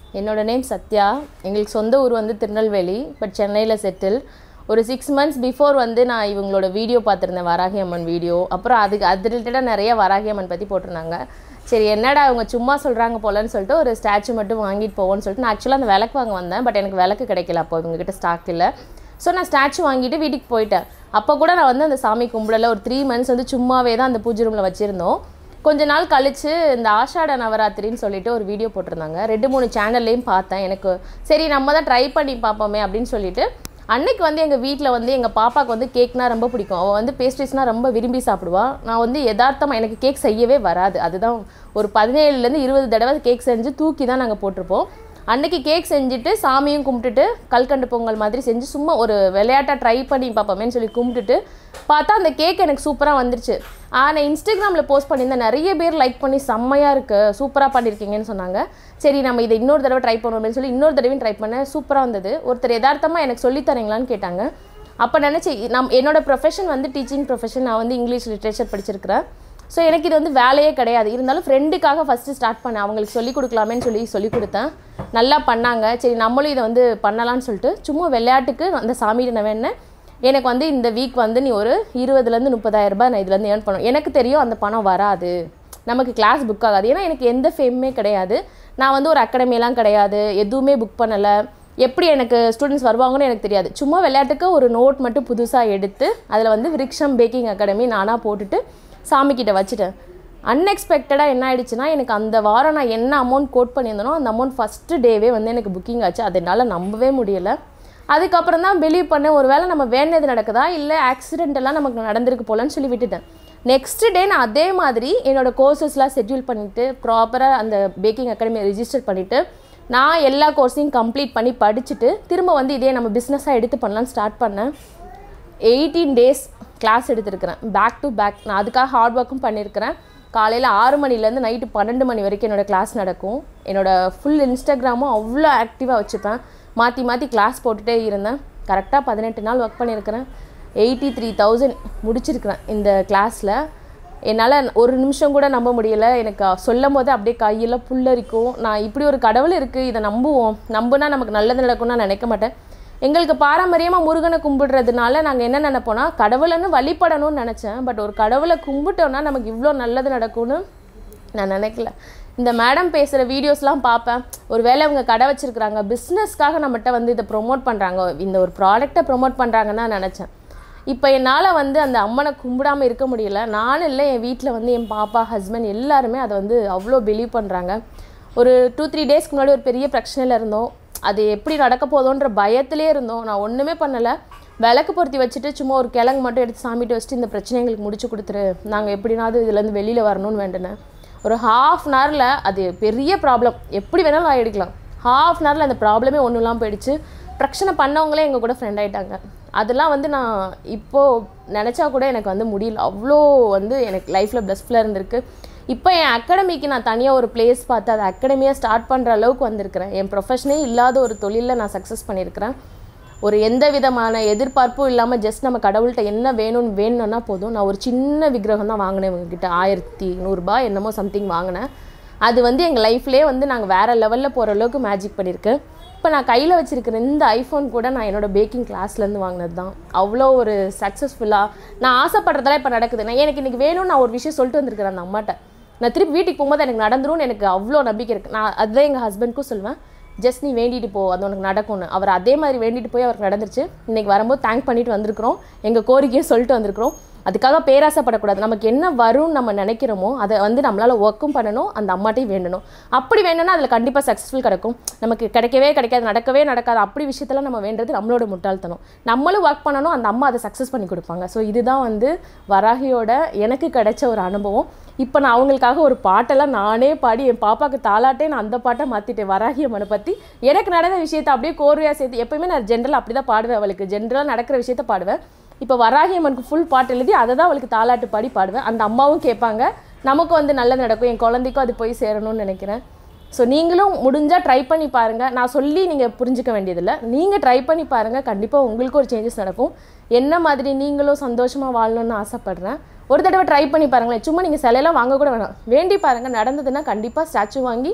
என்னோட நேம் சத்யா எங்களுக்கு சொந்த ஊர் வந்து திருநெல்வேலி பட் சென்னையில் செட்டில் ஒரு சிக்ஸ் மந்த்ஸ் பிஃபோர் வந்து நான் இவங்களோட வீடியோ பார்த்துருந்தேன் வராகி அம்மன் வீடியோ அப்புறம் அதுக்கு அது ரிலேட்டடாக நிறைய வராகி அம்மன் பற்றி போட்டிருந்தாங்க சரி என்னடா அவங்க சும்மா சொல்கிறாங்க போலன்னு சொல்லிட்டு ஒரு ஸ்டாச்சு மட்டும் வாங்கிட்டு போவோன்னு சொல்லிட்டு நான் ஆக்சுவலாக அந்த விளக்கு வாங்க வந்தேன் பட் எனக்கு விளக்கு கிடைக்கல அப்போ இவங்ககிட்ட ஸ்டாக் இல்லை ஸோ நான் ஸ்டாச்சு வாங்கிட்டு வீட்டுக்கு போயிட்டேன் அப்போ கூட நான் வந்து அந்த சாமி கும்பிடல ஒரு த்ரீ மந்த்ஸ் வந்து சும்மாவே தான் அந்த பூஜை ரூமில் வச்சுருந்தோம் கொஞ்ச நாள் கழிச்சு இந்த ஆஷாட நவராத்திரின்னு சொல்லிட்டு ஒரு வீடியோ போட்டிருந்தாங்க ரெண்டு மூணு சேனல்லையும் பார்த்தேன் எனக்கு சரி நம்ம தான் ட்ரை பண்ணி பார்ப்போமே அப்படின்னு சொல்லிட்டு அன்னைக்கு வந்து எங்கள் வீட்டில் வந்து எங்கள் பாப்பாவுக்கு வந்து கேக்னா ரொம்ப பிடிக்கும் அவள் வந்து பேஸ்ட்ரிஸ்னால் ரொம்ப விரும்பி சாப்பிடுவா நான் வந்து யதார்த்தமாக எனக்கு கேக் செய்யவே வராது அதுதான் ஒரு பதினேழுலேருந்து இருபது தடவை கேக் செஞ்சு தூக்கி தான் நாங்கள் போட்டிருப்போம் அன்னைக்கு கேக் செஞ்சுட்டு சாமியும் கும்பிட்டுட்டு கல்கண்டு பொங்கல் மாதிரி செஞ்சு சும்மா ஒரு விளையாட்டாக ட்ரை பண்ணி பார்ப்போமேன்னு சொல்லி கும்பிட்டுட்டு பார்த்தா அந்த கேக் எனக்கு சூப்பராக வந்துருச்சு ஆனால் இன்ஸ்டாகிராமில் போஸ்ட் பண்ணியிருந்தேன் நிறைய பேர் லைக் பண்ணி செம்மையாக இருக்குது சூப்பராக பண்ணியிருக்கீங்கன்னு சொன்னாங்க சரி நம்ம இதை இன்னொரு தடவை ட்ரை பண்ணுவோம்னு சொல்லி இன்னொரு தடவையும் ட்ரை பண்ணேன் சூப்பராக வந்தது ஒருத்தர் யதார்த்தமாக எனக்கு சொல்லித் தரீங்களான்னு கேட்டாங்க அப்போ நினச்சி நம் என்னோட ப்ரொஃபஷன் வந்து டீச்சிங் ப்ரொஃபஷன் நான் வந்து இங்கிலீஷ் லிட்ரேச்சர் படிச்சிருக்கிறேன் ஸோ எனக்கு இது வந்து வேலையே கிடையாது இருந்தாலும் ஃப்ரெண்டுக்காக ஃபஸ்ட்டு ஸ்டார்ட் பண்ணேன் அவங்களுக்கு சொல்லிக் கொடுக்கலாமேன்னு சொல்லி சொல்லிக் கொடுத்தேன் நல்லா பண்ணாங்க சரி நம்மளும் இதை வந்து பண்ணலாம்னு சொல்லிட்டு சும்மா விளையாட்டுக்கு அந்த சாமிகிட்ட நான் வேணேன் எனக்கு வந்து இந்த வீக் வந்து நீ ஒரு இருபதுலேருந்து முப்பதாயிரம் ரூபாய் நான் இதுலேருந்து ஏர்ன் பண்ணுவேன் எனக்கு தெரியும் அந்த பணம் வராது நமக்கு கிளாஸ் புக் ஆகாது ஏன்னா எனக்கு எந்த ஃபேமுமே கிடையாது நான் வந்து ஒரு அகாடமியெல்லாம் கிடையாது எதுவுமே புக் பண்ணலை எப்படி எனக்கு ஸ்டூடெண்ட்ஸ் வருவாங்கன்னு எனக்கு தெரியாது சும்மா விளையாட்டுக்கு ஒரு நோட் மட்டும் புதுசாக எடுத்து அதில் வந்து விருக்ஷம் பேக்கிங் அகாடமி நானாக போட்டுட்டு சாமிக்கிட்ட வச்சுட்டேன் அன்எக்ஸ்பெக்டடாக என்ன ஆயிடுச்சுன்னா எனக்கு அந்த வாரம் நான் என்ன அமௌண்ட் கோட் பண்ணியிருந்தனோ அந்த அமௌண்ட் ஃபஸ்ட்டு டேவே வந்து எனக்கு புக்கிங் ஆச்சு அதனால் நம்பவே முடியலை அதுக்கப்புறம் தான் பிலீவ் பண்ணேன் ஒரு வேளை நம்ம வேண்டியது நடக்குதா இல்லை ஆக்சிடென்ட் எல்லாம் நமக்கு நடந்திருக்கு போலன்னு சொல்லி விட்டுட்டேன் நெக்ஸ்ட் டே நான் அதே மாதிரி என்னோடய கோர்சஸ்லாம் ஷெட்யூல் பண்ணிவிட்டு ப்ராப்பராக அந்த பேக்கிங் அகாடமியை ரிஜிஸ்டர் பண்ணிவிட்டு நான் எல்லா கோர்ஸையும் கம்ப்ளீட் பண்ணி படிச்சுட்டு திரும்ப வந்து இதே நம்ம பிஸ்னஸாக எடுத்து பண்ணலான்னு ஸ்டார்ட் பண்ணேன் எயிட்டீன் டேஸ் கிளாஸ் எடுத்திருக்கிறேன் பேக் டு பேக் நான் அதுக்காக ஹார்ட் ஒர்க்கும் பண்ணியிருக்கிறேன் காலையில் ஆறு மணிலேருந்து நைட்டு பன்னெண்டு மணி வரைக்கும் என்னோடய கிளாஸ் நடக்கும் என்னோடய ஃபுல் இன்ஸ்டாகிராமும் அவ்வளோ ஆக்டிவாக வச்சுப்பேன் மாற்றி மாற்றி கிளாஸ் போட்டுகிட்டே இருந்தேன் கரெக்டாக பதினெட்டு நாள் ஒர்க் பண்ணியிருக்கிறேன் எயிட்டி த்ரீ தௌசண்ட் முடிச்சிருக்கிறேன் இந்த கிளாஸில் என்னால் ஒரு நிமிஷம் கூட நம்ப முடியலை எனக்கு சொல்லும் போது அப்படியே கையில் புல்லரிக்கும் நான் இப்படி ஒரு கடவுள் இருக்குது இதை நம்புவோம் நம்புனா நமக்கு நல்லது நடக்கும்னு நான் நினைக்க மாட்டேன் எங்களுக்கு பாரம்பரியமாக முருகனை கும்பிடுறதுனால நாங்கள் என்ன நினைப்போம்னா கடவுளைன்னு வழிபடணும்னு நினச்சேன் பட் ஒரு கடவுளை கும்பிட்டோன்னா நமக்கு இவ்வளோ நல்லது நடக்கும்னு நான் நினைக்கல இந்த மேடம் பேசுகிற வீடியோஸ்லாம் பார்ப்பேன் ஒரு வேளை அவங்க கடை வச்சுருக்குறாங்க பிஸ்னஸ்க்காக நம்மகிட்ட வந்து இதை ப்ரொமோட் பண்ணுறாங்க இந்த ஒரு ப்ராடக்டை ப்ரொமோட் பண்ணுறாங்கன்னு தான் நினச்சேன் இப்போ என்னால் வந்து அந்த அம்மனை கும்பிடாமல் இருக்க முடியல நானும் இல்லை என் வீட்டில் வந்து என் பாப்பா ஹஸ்பண்ட் எல்லாருமே அதை வந்து அவ்வளோ பிலீவ் பண்ணுறாங்க ஒரு டூ த்ரீ டேஸ்க்கு முன்னாடி ஒரு பெரிய பிரச்சனையில் இருந்தோம் அது எப்படி நடக்க போதோன்ற பயத்திலே இருந்தோம் நான் ஒன்றுமே பண்ணலை விளக்கு பொருத்தி வச்சுட்டு சும்மா ஒரு கிழங்கு மட்டும் எடுத்து சாமிட்டு வச்சுட்டு இந்த பிரச்சனை எங்களுக்கு முடிச்சு கொடுத்துரு நாங்கள் எப்படினாவது இதுலேருந்து வெளியில் வரணும்னு வேண்டினேன் ஒரு ஹாஃப் அன் ஹவரில் அது பெரிய ப்ராப்ளம் எப்படி வேணாலும் ஆகிடுக்கலாம் ஹாஃப் அன் ஹவரில் அந்த ப்ராப்ளமே ஒன்றும் இல்லாமல் போயிடுச்சு பிரச்சனை பண்ணவங்களே எங்கள் கூட ஃப்ரெண்ட் ஆகிட்டாங்க அதெல்லாம் வந்து நான் இப்போது நினச்சா கூட எனக்கு வந்து முடியல அவ்வளோ வந்து எனக்கு லைஃப்பில் ப்ளஸ்ஃபுல்லாக இருந்திருக்கு இப்போ என் அகாடமிக்கு நான் தனியாக ஒரு பிளேஸ் பார்த்து அதை அகாடமியாக ஸ்டார்ட் பண்ணுற அளவுக்கு வந்திருக்கிறேன் என் ப்ரொஃபஷனே இல்லாத ஒரு தொழிலில் நான் சக்ஸஸ் பண்ணியிருக்கிறேன் ஒரு எந்த விதமான எதிர்பார்ப்பும் இல்லாமல் ஜஸ்ட் நம்ம கடவுள்கிட்ட என்ன வேணும்னு வேணும்னா போதும் நான் ஒரு சின்ன விக்கிரகம் தான் வாங்கினேன் இவங்ககிட்ட ஆயிரத்தி நூறுரூபா என்னமோ சம்திங் வாங்கினேன் அது வந்து எங்கள் லைஃப்லேயே வந்து நாங்கள் வேறு லெவலில் போகிற அளவுக்கு மேஜிக் பண்ணியிருக்கேன் இப்போ நான் கையில் வச்சுருக்கிற இந்த ஐஃபோன் கூட நான் என்னோடய பேக்கிங் கிளாஸ்லேருந்து வாங்கினது தான் அவ்வளோ ஒரு சக்ஸஸ்ஃபுல்லாக நான் ஆசைப்படுறதெல்லாம் இப்போ நடக்குது நான் எனக்கு இன்றைக்கி வேணும்னு நான் ஒரு விஷயம் சொல்லிட்டு வந்திருக்கிறேன் அந்த அம்மாட்ட நான் திருப்பி வீட்டுக்கு போகும்போது எனக்கு நடந்துரும்னு எனக்கு அவ்வளோ நம்பிக்கை இருக்குது நான் அதுதான் எங்கள் ஹஸ்பண்ட்க்கும் சொல்லுவேன் ஜஸ்ட் நீ வேண்டிட்டு போ அது உனக்கு நடக்கும்னு அவர் அதே மாதிரி வேண்டிட்டு போய் அவருக்கு நடந்துருச்சு இன்றைக்கி வரும்போது தேங்க் பண்ணிட்டு வந்திருக்கிறோம் எங்கள் கோரிக்கையும் சொல்லிட்டு வந்திருக்கிறோம் அதுக்காக பேராசைப்படக்கூடாது நமக்கு என்ன வரும்னு நம்ம நினைக்கிறோமோ அதை வந்து நம்மளால் ஒர்க்கும் பண்ணணும் அந்த அம்மாட்டையும் வேண்டணும் அப்படி வேணும்னா அதில் கண்டிப்பாக சக்ஸஸ்ஃபுல் கிடைக்கும் நமக்கு கிடைக்கவே கிடைக்காது நடக்கவே நடக்காது அப்படி விஷயத்தெல்லாம் நம்ம வேண்டது நம்மளோட முட்டாள்தனம் நம்மளும் ஒர்க் பண்ணணும் அந்த அம்மா அதை சக்ஸஸ் பண்ணி கொடுப்பாங்க ஸோ இதுதான் வந்து வராகியோட எனக்கு கிடைச்ச ஒரு அனுபவம் இப்போ நான் அவங்களுக்காக ஒரு பாட்டெல்லாம் நானே பாடி என் பாப்பாவுக்கு தாளாட்டே நான் அந்த பாட்டை மாற்றிட்டேன் வராகி அம்மனை பற்றி எனக்கு நடந்த விஷயத்தை அப்படியே கோர்வையாக சேர்த்து எப்பயுமே நான் ஜென்ரல் அப்படி தான் பாடுவேன் அவளுக்கு ஜென்ரலாக நடக்கிற விஷயத்த பாடுவேன் இப்போ வராகி அம்மனுக்கு ஃபுல் பாட்டு எழுதி அதை தான் அவளுக்கு தாளாட்டு பாடி பாடுவேன் அந்த அம்மாவும் கேட்பாங்க நமக்கு வந்து நல்லது நடக்கும் என் குழந்தைக்கும் அது போய் சேரணும்னு நினைக்கிறேன் ஸோ நீங்களும் முடிஞ்சால் ட்ரை பண்ணி பாருங்கள் நான் சொல்லி நீங்கள் புரிஞ்சிக்க வேண்டியதில்லை நீங்கள் ட்ரை பண்ணி பாருங்கள் கண்டிப்பாக உங்களுக்கு ஒரு சேஞ்சஸ் நடக்கும் என்ன மாதிரி நீங்களும் சந்தோஷமாக வாழணும்னு ஆசைப்பட்றேன் ஒரு தடவை ட்ரை பண்ணி பாருங்களேன் சும்மா நீங்கள் சிலையெல்லாம் வாங்க கூட வேணாம் வேண்டி பாருங்கள் நடந்ததுன்னா கண்டிப்பாக ஸ்டாச்சு வாங்கி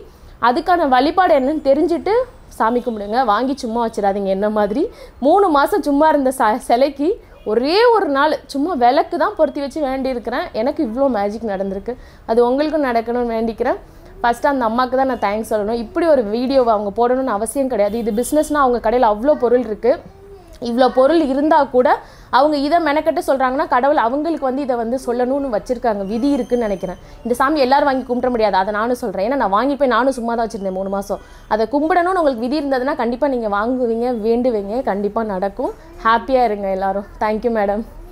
அதுக்கான வழிபாடு என்னன்னு தெரிஞ்சுட்டு சாமி கும்பிடுங்க வாங்கி சும்மா வச்சிடாதீங்க என்ன மாதிரி மூணு மாதம் சும்மா இருந்த ச சிலைக்கு ஒரே ஒரு நாள் சும்மா விளக்கு தான் பொருத்தி வச்சு வேண்டியிருக்கிறேன் எனக்கு இவ்வளோ மேஜிக் நடந்திருக்கு அது உங்களுக்கும் நடக்கணும்னு வேண்டிக்கிறேன் ஃபஸ்ட்டு அந்த அம்மாவுக்கு தான் நான் தேங்க்ஸ் சொல்லணும் இப்படி ஒரு வீடியோவை அவங்க போடணும்னு அவசியம் கிடையாது இது பிஸ்னஸ்னால் அவங்க கடையில் அவ்வளோ பொருள் இருக்குது இவ்வளோ பொருள் இருந்தால் கூட அவங்க இதை மெனக்கட்டு சொல்கிறாங்கன்னா கடவுள் அவங்களுக்கு வந்து இதை வந்து சொல்லணும்னு வச்சுருக்காங்க விதி இருக்குன்னு நினைக்கிறேன் இந்த சாமி எல்லாரும் வாங்கி கும்பிட முடியாது அதை நானும் சொல்கிறேன் ஏன்னா நான் வாங்கி போய் நானும் சும்மா தான் வச்சுருந்தேன் மூணு மாதம் அதை கும்பிடணும்னு உங்களுக்கு விதி இருந்ததுன்னா கண்டிப்பாக நீங்கள் வாங்குவீங்க வேண்டுவீங்க கண்டிப்பாக நடக்கும் ஹாப்பியாக இருங்க எல்லாரும் தேங்க்யூ மேடம்